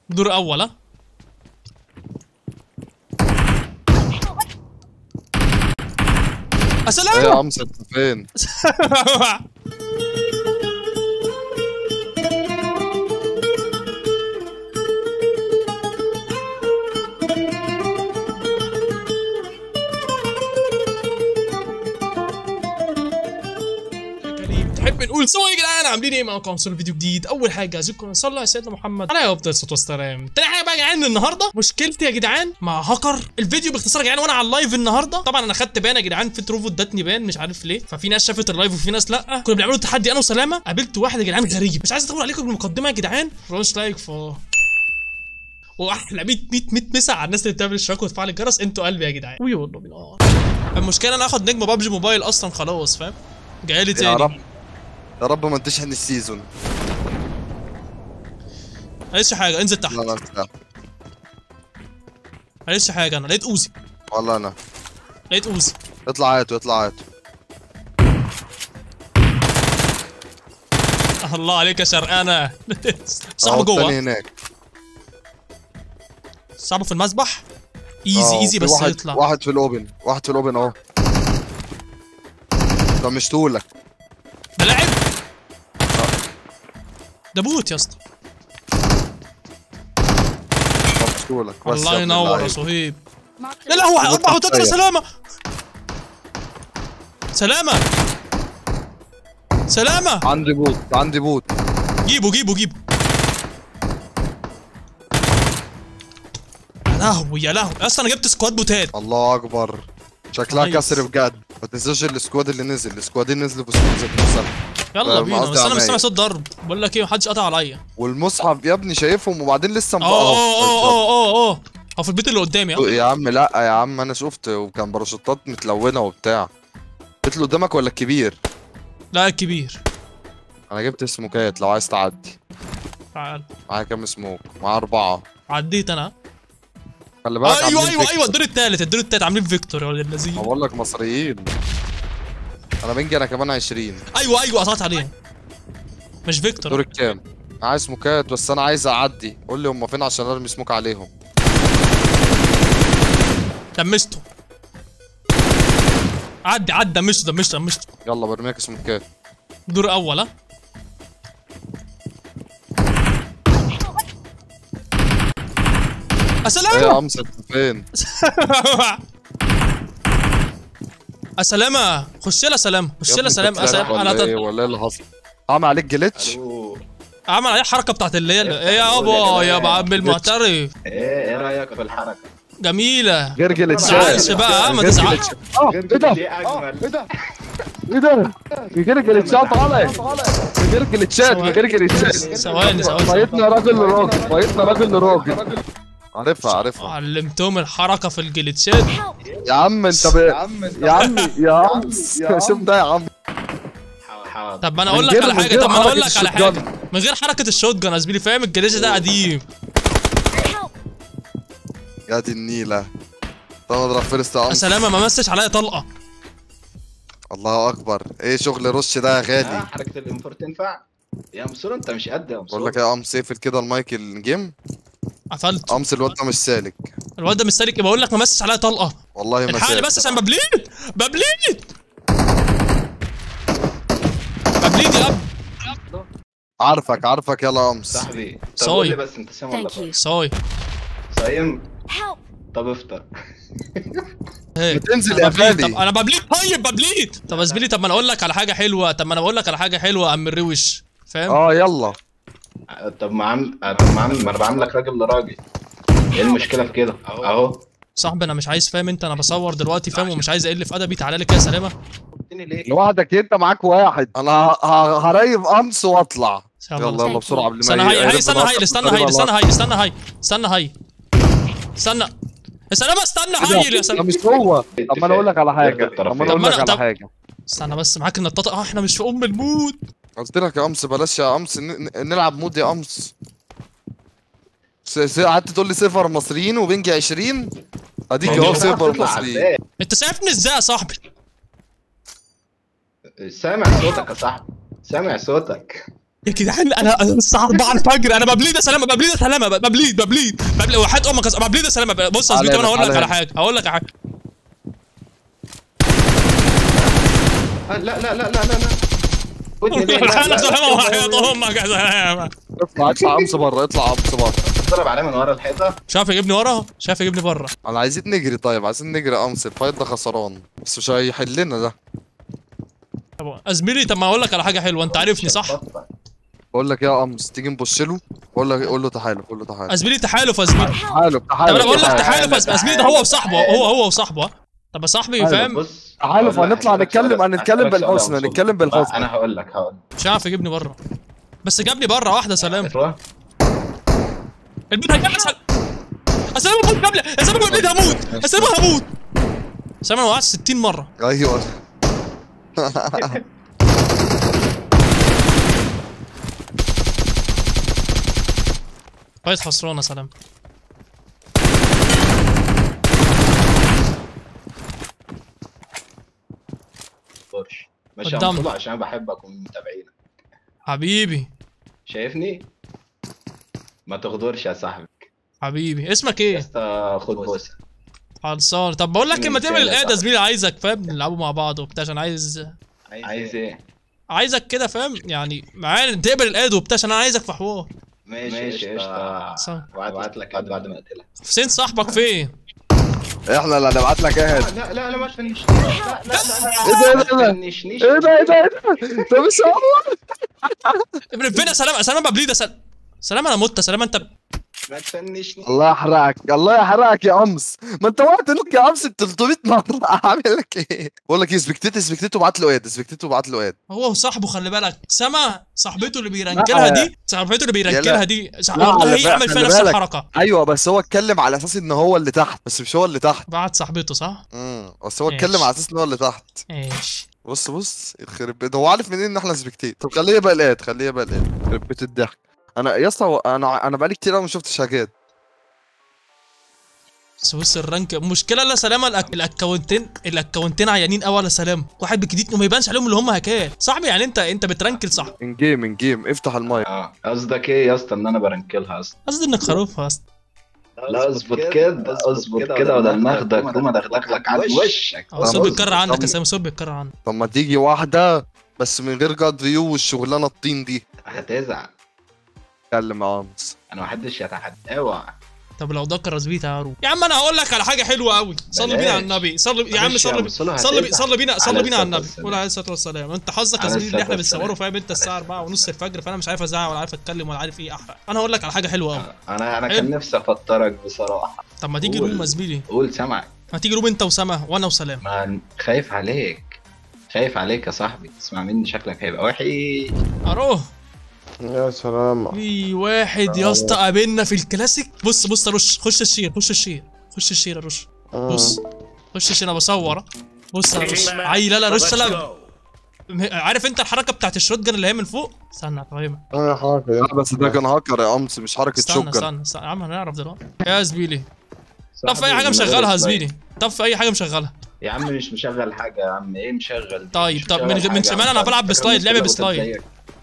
دور اول ها ايه يا السلام عمس انت فين؟ كريم تحب نقول سوا يا جدعان عاملين ايه معاكم وصلنا فيديو جديد اول حاجه عايزكم نصلي على سيدنا محمد عليه افضل الصلاه والسلام تاني حاجه بقى يا جدعان النهارده مشكلتي يا جدعان مع هاكر الفيديو باختصار يا جدعان وانا على اللايف النهارده طبعا انا خدت بان يا جدعان في تروفو ادتني بان مش عارف ليه ففي ناس شافت اللايف وفي ناس لا كنا بنعملوا تحدي انا وسلامه قابلت واحد يا جدعان غريب مش عايز اطول عليكم بالمقدمه يا جدعان روش لايك فور واحلى 100 100 100 مسا على الناس اللي بتعمل اشتراك وتفعل الجرس انتوا قلبي يا جدعان وي والله من اه المشكله انا اخد نجم بابجي موبايل اصلا خلاص فاهم جاي يا تاني رب يا رب ما تشحن السيزون معلش حاجه انزل تحت لا لا لا معلش حاجه انا لقيت اوزي والله انا لقيت اوزي اطلع هاتوا اطلع هاتوا الله عليك يا شرقانه صاحبه أهو التاني جوه هناك صاحبه في المسبح ايزي أهو، ايزي في بس واحد يطلع واحد في الاوبن واحد في الاوبن اهو طمشتهولك ده لاعب ده بوت يا اسطى طمشتهولك بس الله يا ابن ينور يا اللعيب. صهيب لا لا هو اربعة وتلاتة يا سلامة سلامة سلامة عندي بوت عندي بوت جيبه جيبه جيبه يا لهوي يا لهوي اصلا انا جبت سكواد بوتات الله اكبر شكلها نايس. كسر بجد ما تنساش السكواد اللي نزل السكوادين نزلوا في سكواد ذات نفسها يلا آه، بينا قصدي بس انا مش سامع عمايل. صوت ضرب بقول لك ايه محدش قطع عليا والمصحف يا ابني شايفهم وبعدين لسه اه اه اه اه اه هو في البيت اللي قدامي اه يا عم لا يا عم انا شفت وكان باراشوتات متلونه وبتاع البيت اللي قدامك ولا الكبير لا الكبير انا جبت سموكات لو عايز تعدي تعال معايا كام سموك معايا اربعه عديت انا خلي بالك آه ايوه عاملين ايوه فيكتور. ايوه الدور التالت الدور التالت عاملين فيكتور يا ولد ما اللذين بقول لك مصريين انا بنجي انا كمان 20 ايوه ايوه قطعت عليهم مش دور فيكتور الكام عايز سموكات بس انا عايز اعدي قول لي هم فين عشان ارمي سموك عليهم دمسته عدي عدي دمسته دمسته دمسته يلا برميك سموكات دور اول ها ايه يا السلام عم انت فين السلامة خش لها سلام خش يا لها ابني سلام انت بتلعب أسلام. ولا انا ايه تت- ولا ايه اللي حصل عامل عليك جليتش الو عمل عليه حركة بتاعت اللي هي ايه يابا يا عم المعترف ايه ايه رايك في الحركه؟ غير جميلة معلش جليتشات بقى ما غير تزعلش جليتشات. اه ايه ده دي اجمل ايه ده ايه ده من غير جليتشات علي من غير جليتشات من غير جليتشات ثواني ثواني فايتنا راجل لراجل فايتنا راجل لراجل عارفها عارفها علمتهم الحركة في الجليتشات يا عم انت ب... يا عم يا عم يا عم شوف ده يا عم حاضر طب ما انا اقول من لك غير- على من حاجة غير طب ما انا اقول حركة لك على الشوت حاجة من غير حركة الشوت جان يا زميلي فاهم الجليتش ده قديم يا دي النيلة طب اضرب فيرست يا عم سلامة ما مسش عليا طلقة الله اكبر ايه شغل رش ده يا آه، غالي حركه الانفور تنفع يا مسور انت مش قد يا مسور بقول لك ايه يا قمص اقفل كده المايك الجيم قفلت قمص الواد ده مش سالك الواد ده مستنيك يبقى بقول لك ما مسش عليا طلقة والله ما الحقني سالك بس عشان ببليد ببليد ببليد يا ابني عارفك عارفك يلا يا قمص صاحبي طب صاي. قول لي بس انت سامع ولا Thank فاضي؟ you. صاي صايم Help! طب افطر هيك بتنزل يا ببليد. طب غالي انا ببليد طيب ببليد طب يا زميلي طب ما انا اقول لك على حاجه حلوه طب ما انا بقول لك على حاجه حلوه يا عم الروش فاهم اه يلا آه، طب ما عامل آه، طب ما عامل ما انا بعملك راجل لراجل ايه المشكله في كده اهو صاحبي انا مش عايز فاهم انت انا بصور دلوقتي فاهم ومش عايز اقل في ادبي تعالى لي كده يا سلامه قلتني ليه لوحدك انت معاك واحد انا ه- ه- هريف قمص واطلع يلا. يلا يلا بسرعه قبل ما استنى ي- هاي هاي يقلب استنى راسك هاي استنى تقريبا هاي استنى الله. هاي استنى هاي استنى هاي استنى يا سلامه استنى هاي يا ده سلامه مش هو طب ما انا اقول لك على حاجه يركب طب ما طرفين. انا اقول طب ما لك أنا- على طب- حاجه استنى بس معاك النطاطه اه احنا مش في ام الموت قلت لك يا قمص بلاش يا قمص ن- ن- نلعب مود يا قمص س- س- قعدت تقول لي صفر مصريين وبنجي 20 اديك ما اهو مش صفر هتعرف تطلع مصريين ازاي؟ انت شايفني ازاي يا صاحبي سامع صوتك يا صاحبي سامع صوتك يا جدعان انا أنا الساعه 4 الفجر انا ببليد يا سلامه ببليد يا سلامه ببليد ببليد ببليد وحياه امك يا س- ببليد يا سلامه بص يا تعالى زميلي انا هنا، هقول لك تعالى على حاجه هقول لك على حاجه آه، لا لا لا لا لا لا ودني ليه؟ لا، لا، انا لا، سلامه لا، وحياه امك يا سلامه اطلع اطلع امس بره اطلع امس بره ضرب عليه من ورا الحيطه شايف يجيبني ورا شايف يجيبني بره انا عايزين نجري طيب عايزين نجري امس الفايت ده خسران بس مش هيحلنا ده طب زميلي طب ما اقول لك على حاجه حلوه انت عارفني صح بقول لك يا امس تيجي نبص له بقول لك قول له تعالى قول له تعالى زميلي تحالف يا زميلي تعالى طب تعالى انا بقول لك تعالى. تحالف يا زميلي ده هو وصاحبه هو هو وصاحبه ها؟ طب يا صاحبي تعالى، فاهم بص تعالوا هقول لك- فهنطلع هسألك نتكلم- سؤال- هنتكلم هسألك سؤال بالحسن، يا أبو نتكلم سلطان. بالحسن. انا هقول لك هقول مش عارف يجيبني بره بس جابني بره واحده سلام ايوه البيت هيجيبني سلام اسلام هموت قبل اسلام البيت هموت اسلام هموت سلام انا وقعت 60 مره ايوه فايت خسرانه سلام طرش ماشي يا قدام. مصطفى عشان انا بحبك ومن متابعينك حبيبي شايفني ما تغدرش يا صاحبي حبيبي اسمك يا ايه اسطى خد بوسه خلصان طب بقول لك من اما تعمل رسالة القعده يا صاحبي. زميلي عايزك فاهم نلعبوا مع بعض وبتاع عشان عايز عايز ايه عايزك كده فاهم يعني معانا تقبل القعده وبتاع عشان انا عايزك في حوار ماشي قشطه صح. وابعت لك بعد بعد ما اقتلك حسين صاحبك فين احنا اللي هنبعت لك ايه لا لا لا ما تفنشنيش لا لا لا ايه ده ايه ده ما ايه تفنشنيش ده ايه ده ايه ده ده مش هو ابن فين يا سلام سلام ببليد يا سلام سلام انا مت سلام انت ما تفنشني الله يحرقك الله يحرقك يا امس ما انت وقت لك يا امس 300 مره اعمل لك ايه بقول لك ايه سبكتيت سبكتيت وبعت له اد سبكتيت وبعت له اد هو وصاحبه خلي بالك سما صاحبته اللي بيرنكلها دي صاحبته اللي بيرنكلها دي صح- لا، والله خلي يعمل بالك- فيها خلي نفس بالك. الحركه ايوه بس هو اتكلم على اساس ان هو اللي تحت بس مش هو اللي تحت بعت صاحبته صح؟ امم بس هو ماشي. اتكلم على اساس ان هو اللي تحت ايش بص بص يخرب بيت هو عارف منين ان احنا سبكتيت طب خليه يبقى الاد خليه يبقى الاد يخرب بيت الضحك انا يا اسطى هو- انا انا بقالي كتير قوي ما شفتش حاجات بس بص الرانك مشكله لا سلامه الأك... الاكونتين الاكونتين عيانين قوي على سلام واحد بجديد وما يبانش عليهم اللي هم هكات صاحبي يعني انت انت بترنكل صح ان جيم ان جيم افتح المايك اه قصدك ايه يا اسطى ان انا برنكلها اصلا قصدي انك خروف اصلا لا اظبط كده اظبط كده بدل ما اخدك وما دغدغلك على وشك هو الصوت بيتكرر عنك طب- يا سلام الصوت بيتكرر عنك طب ما تيجي واحده بس من غير جاد فيو والشغلانه الطين دي هتزعل اتكلم يا امس انا محدش يتحدى اوعى طب لو ده كرزبيت يا عرو يا عم انا هقول لك على حاجه حلوه قوي صلي بينا على بلاش. النبي صلي يا عم معلش يا صلي عم، صلوا صلي هتزعل. صلي بينا صلي عليه بينا على الصلاة النبي والسلام. قول عليه الصلاه والسلام انت حظك يا عليه زميلي اللي احنا الصلاة بنصوره والسلام. فاهم انت الساعه 4 ونص الفجر فانا مش عارف ازعق ولا عارف اتكلم ولا عارف ايه احرق انا هقول لك على حاجه حلوه قوي انا انا حلو. كان نفسي افطرك بصراحه طب ما تيجي قول. روم يا زميلي قول سامعك ما تيجي روم انت وسما وانا وسلام ما خايف عليك خايف عليك يا صاحبي اسمع مني شكلك هيبقى وحش اروح يا سلام في واحد يا اسطى قابلنا في الكلاسيك بص بص يا رش خش الشير خش الشير خش الشير يا رش بص خش الشير انا بصور بص يا رش عي لا لا رش لا م- عارف انت الحركه بتاعت الشوت جن اللي هي من فوق استنى افهمك انا حركه لا بس ده كان هاكر يا امس مش حركه استنى شوكر استنى استنى يا عم هنعرف دلوقتي يا زميلي طب في اي حاجه مشغلها يا زميلي طب في اي حاجه مشغلها يا عم مش مشغل حاجه يا عم ايه مشغل دي؟ طيب، مش طب من مشغل غ- من حاجة شمال يا أنا عم. بلعب فاكر بسلايد، الناس لعبة كلها بسلايد. بتزيك.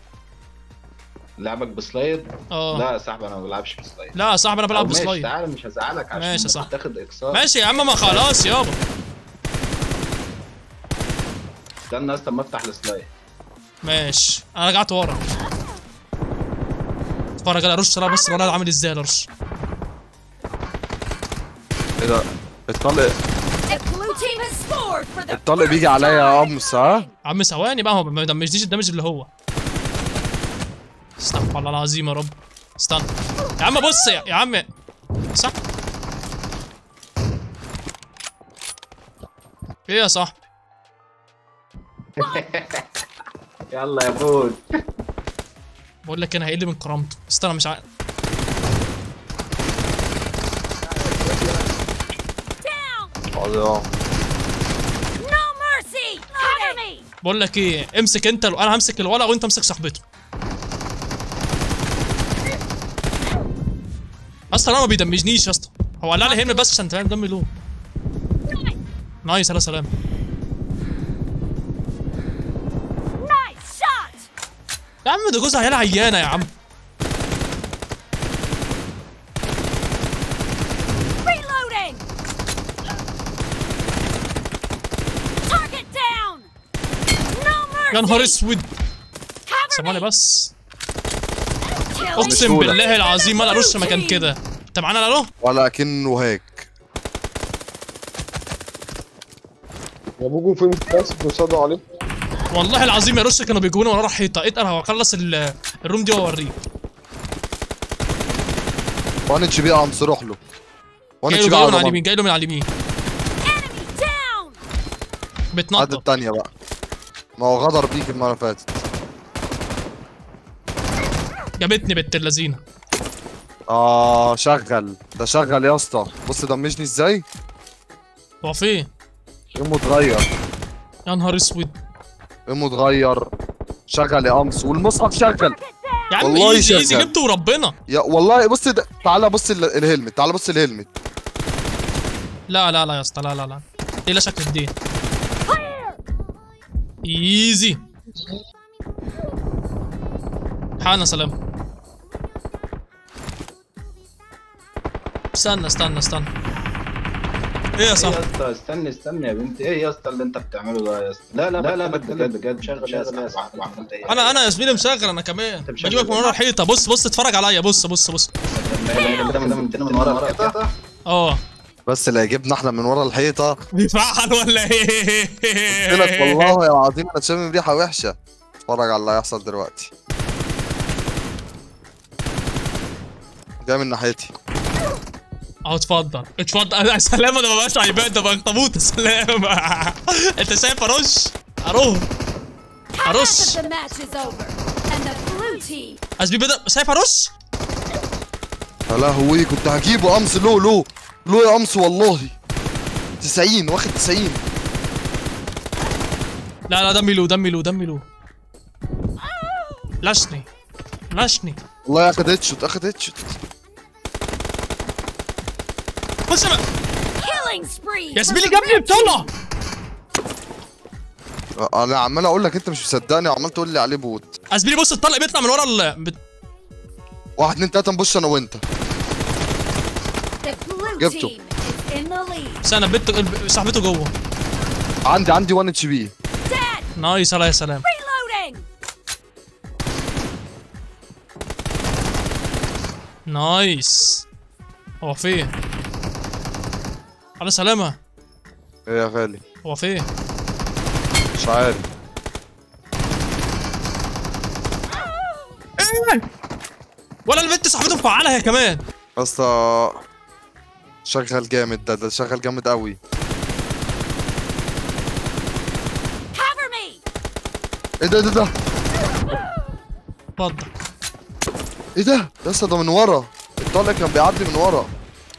لعبك بسلايد؟ اه لا يا صاحبي انا ما بلعبش بسلايد لا يا صاحبي انا بلعب أو ماشي، بسلايد تعالى مش هزعلك عشان ماشي يا صاحبي. تاخد اقصاء ماشي يا عم ما خلاص يابا استنى اصلا ما افتح السلايد ماشي انا رجعت ورا اتفرج على رش لا بص الولد عامل ازاي يا رش ايه ده الطلق The blue team has scored for the الطلق بيجي عليا يا امس ها عم ثواني بقى هو ما يدمجنيش الدمج اللي هو استغفر الله العظيم يا رب استنى يا عم بص يا, يا عم صح ايه يا صاحبي يلا يا بود بقول لك انا هيقل من كرامته استنى مش عارف down. اه No mercy. Cover me. بقول لك ايه امسك انت ال- انا همسك الولد وانت امسك صاحبته اصلا انا ما بيدمجنيش يا اسطى هو قال لي هنا بس عشان تفهم دمي له نايس يا سلام Nice shot. يا عم ده جوزها عيال عيانه يا عم Reloading! Target down! No mercy! يا نهار اسود Cover ثواني me! بس Killing اقسم بسهولة. بالله العظيم ما لا رش مكان كده انت معانا الو ولكنه هيك جابوكوا فين بس توصلوا عليه والله العظيم يا رش كانوا بيجوني ورا الحيطه اتقل هخلص ال- الروم دي واوريك وان اتش بي قمص روح له وان جاي اتش له جاي له بي من على على اليمين جاي له من على اليمين enemy down! عاد بتنطط التانية بقى ما هو غدر بيك المرة اللي فاتت جابتني بنت اللذينه اه شغل ده شغل يا اسطى بص دمجني ازاي هو فين امه اتغير يا نهار اسود امه اتغير شغل يا قمص والمصحف شغل يا عم والله ايزي ايزي شغال. جبته وربنا يا والله بص ده تعالى بص ال- الهلمت تعالى بص الهلمت لا لا لا يا اسطى لا لا لا دي لا شكل دي ايزي حانا سلام استنى استنى استنى ايه يا ايه صاحبي يا اسطى استني استني يا بنتي ايه يا اسطى اللي انت بتعمله ده يا اسطى لا لا لا لا بجد بجد شغل يا اسطى وعملت ايه انا انا يا زميلي مشغل انا كمان مشغل بجيبك من ورا الحيطه بص بص اتفرج عليا بص بص بص ده من من من ورا الحيطه اه بس اللي هيجيبنا احنا من ورا الحيطه بيفعل ولا ايه قلت لك والله العظيم انا شامم ريحه وحشه اتفرج على اللي هيحصل دلوقتي جاي من ناحيتي اهو اتفضل اتفضل يا سلام انا ما بقاش عيبان ده بقى اخطبوط يا سلام انت شايف ارش اروح Half ارش of the match is over, and the blue team اسبي بدا شايف ارش يا لهوي كنت هجيبه قمص لو لو لو يا قمص والله 90 واخد 90 لا لا دمي له دمي له دمي له لاشني لاشني والله اخد هيتشوت اخد هيتشوت بص بقى killing spree. يا for زميلي the جابني red بطلع انا عمال اقول لك انت مش مصدقني وعمال تقول لي عليه بوت زميلي بص الطلق بيطلع من ورا ال بت... واحد اتنين تلاته نبص انا وانت team. The blue جبته. team is in the lead. استنى بنت الب- صاحبته جوه عندي عندي 1 اتش بي Dead. نايس الله يا سلام Reloading. نايس هو فين على سلامة ايه يا غالي هو فين مش عارف ولا البنت صاحبته مفعلة هي كمان يا اسطى شغال جامد ده ده شغال جامد قوي Cover me. ايه ده ده ده اتفضل ايه ده يا اسطى ده من ورا الطلق كان بيعدي من ورا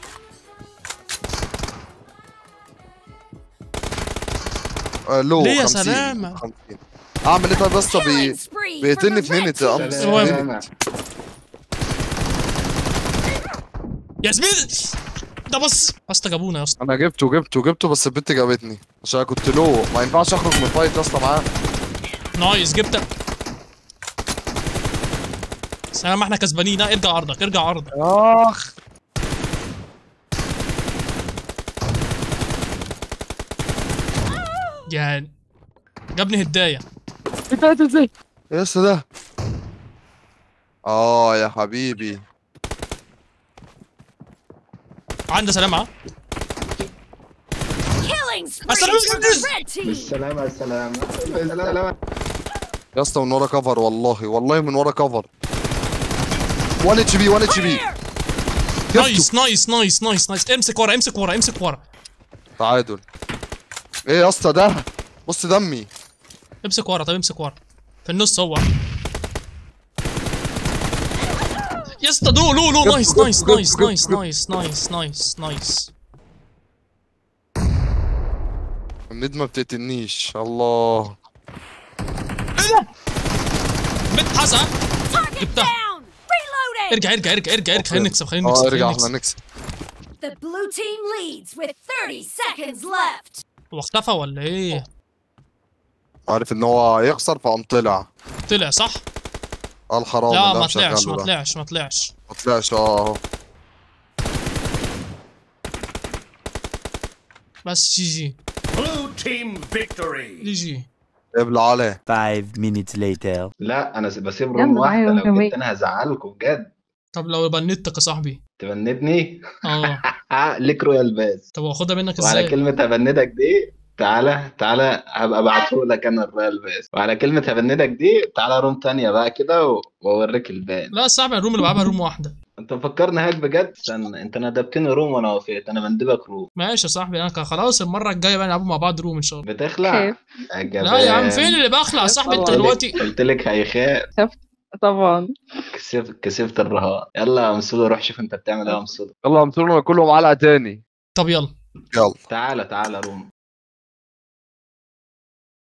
آه لو ليه يا 50 سلامة؟ 50 اعمل ايه طيب يا اسطى بي... Killing spree. for بيقتلني the في red منت يا team. قمص المهم. في يا زميلي ده بص يا اسطى جابونا يا اسطى انا جبته جبته جبته بس البنت جابتني عشان أنا كنت لو ما ينفعش اخرج من الفايت يا اسطى معاه نايس جبت سلام احنا كسبانين ها، ارجع عرضك ارجع عرضك اخ يعني جابني هدايه ايه يا اسطى ده اه يا حبيبي عنده سلامة ها Killing spree السلام for عليكم. the red team. بالسلامة السلامة بالسلامة يا اسطى من ورا كفر والله والله من ورا كفر 1 اتش بي 1 اتش بي Clear. نايس نايس نايس نايس نايس امسك ورا امسك ورا امسك ورا تعادل ايه يا اسطى ده بص دمي امسك ورا طب امسك ورا في النص هو يا اسطى دو لو لو نايس جبت- نايس جبت- نايس جبت- نايس جبت. نايس نايس نايس نايس الند ما بتقتلنيش الله بنت حسن Target جبتها. down. Reloading. ارجع ارجع ارجع ارجع ارجع خلينا نكسب خلينا اه نكسب ارجع خلينا احنا نكسب نكسب The blue team leads with 30 seconds left. هو اختفى ولا ايه عارف ان هو هيخسر فقام طلع طلع صح اه الحرام لا اللي ما أنا طلعش مشغله ما ده. طلعش ما طلعش ما طلعش اه اهو بس جي جي Blue team victory. جي جي ابلع عليه Five minutes later. لا انا س- بسيب يلا روم واحده معايا لو كمان. كنت انا هزعلكم بجد طب لو بنتك يا صاحبي تبندني اه آه، ليك رويال باس طب واخدها منك وعلى ازاي كلمه هبندك دي تعالى تعالى هبقى ابعته لك انا الرويال باس وعلى كلمه هبندك دي تعالى روم تانية بقى كده و- واوريك البان لا صعب الروم اللي بلعبها روم واحده انت مفكرني هاك بجد استنى انت ندبتني روم وانا وافقت انا بندبك روم ماشي يا صاحبي انا كان خلاص المره الجايه بقى نلعبوا مع بعض روم ان شاء الله بتخلع خايف لا يا عم فين اللي بخلع يا صاحبي انت طبعا. دلوقتي قلت لك هيخاف طبعا كسبت كسبت الرهان يلا يا مسودة روح شوف انت بتعمل ايه يا مسودة يلا امسكنا كلهم علقه تاني طب يلا يلا تعالى تعالى روم